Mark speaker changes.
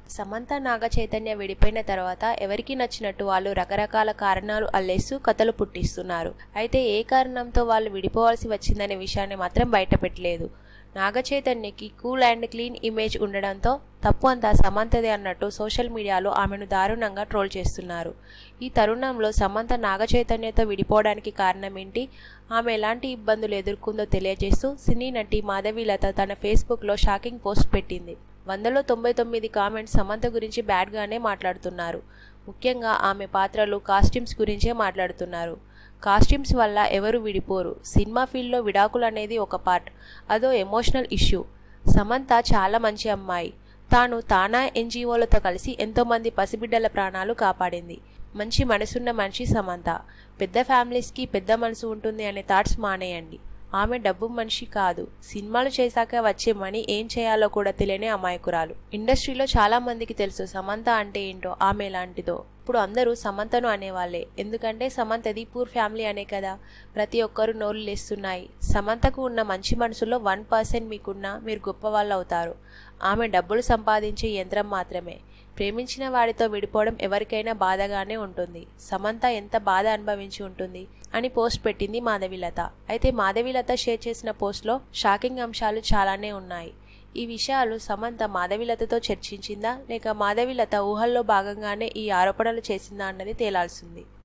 Speaker 1: సమంత నాగ చైతన్య విడిపోయిన తర్వాత ఎవరికి నచ్చినట్టు వాళ్ళు రకరకాల కారణాలు అల్లేస్తూ కథలు పుట్టిస్తున్నారు అయితే ఏ కారణంతో వాళ్ళు విడిపోవాల్సి వచ్చిందనే విషయాన్ని మాత్రం బయటపెట్టలేదు నాగ చైతన్యకి కూల్ అండ్ క్లీన్ ఇమేజ్ ఉండడంతో తప్పు అంతా సమంతదే అన్నట్టు సోషల్ మీడియాలో ఆమెను దారుణంగా ట్రోల్ చేస్తున్నారు ఈ తరుణంలో సమంత నాగ చైతన్యతో విడిపోవడానికి కారణం ఏంటి ఆమె ఎలాంటి ఇబ్బందులు ఎదుర్కొందో తెలియజేస్తూ సినీ నటి మాధవీలత తన ఫేస్బుక్లో షాకింగ్ పోస్ట్ పెట్టింది వందలో తొంభై తొమ్మిది కామెంట్స్ సమంత గురించి బ్యాడ్గానే మాట్లాడుతున్నారు ముఖ్యంగా ఆమె పాత్రలు కాస్ట్యూమ్స్ గురించే మాట్లాడుతున్నారు కాస్ట్యూమ్స్ వల్ల ఎవరు విడిపోరు సినిమా ఫీల్డ్లో విడాకులు అనేది ఒక పార్ట్ అదో ఎమోషనల్ ఇష్యూ సమంత చాలా మంచి అమ్మాయి తాను తానా ఎన్జిఓలతో కలిసి ఎంతోమంది పసిబిడ్డల ప్రాణాలు కాపాడింది మంచి మనసున్న మనిషి సమంత పెద్ద ఫ్యామిలీస్కి పెద్ద మనసు ఉంటుంది అనే థాట్స్ మానేయండి ఆమె డబ్బు మనిషి కాదు సినిమాలు చేశాక వచ్చే మనీ ఏం చేయాలో కూడా తెలియని అమాయకురాలు ఇండస్ట్రీలో చాలా మందికి తెలుసు సమంత అంటే ఏంటో ఆమె ఎలాంటిదో ఇప్పుడు అందరూ సమంతను అనేవాళ్ళే ఎందుకంటే సమంతది పూర్ ఫ్యామిలీ అనే కదా ప్రతి ఒక్కరు నోరు లేస్తున్నాయి సమంతకు ఉన్న మంచి మనసులో వన్ పర్సెంట్ మీకున్నా మీరు గొప్పవాళ్ళు అవుతారు ఆమె డబ్బులు సంపాదించే యంత్రం మాత్రమే ప్రేమించిన వాడితో విడిపోవడం ఎవరికైనా బాధగానే ఉంటుంది సమంత ఎంత బాధ అనుభవించి ఉంటుంది అని పోస్ట్ పెట్టింది మాధవీలత అయితే మాధవీలత షేర్ చేసిన పోస్ట్లో షాకింగ్ అంశాలు చాలానే ఉన్నాయి ఈ విషయాలు సమంత మాధవీలతతో చర్చించిందా లేక మాధవీలత ఊహల్లో భాగంగానే ఈ ఆరోపణలు చేసిందా అన్నది తేలాల్సింది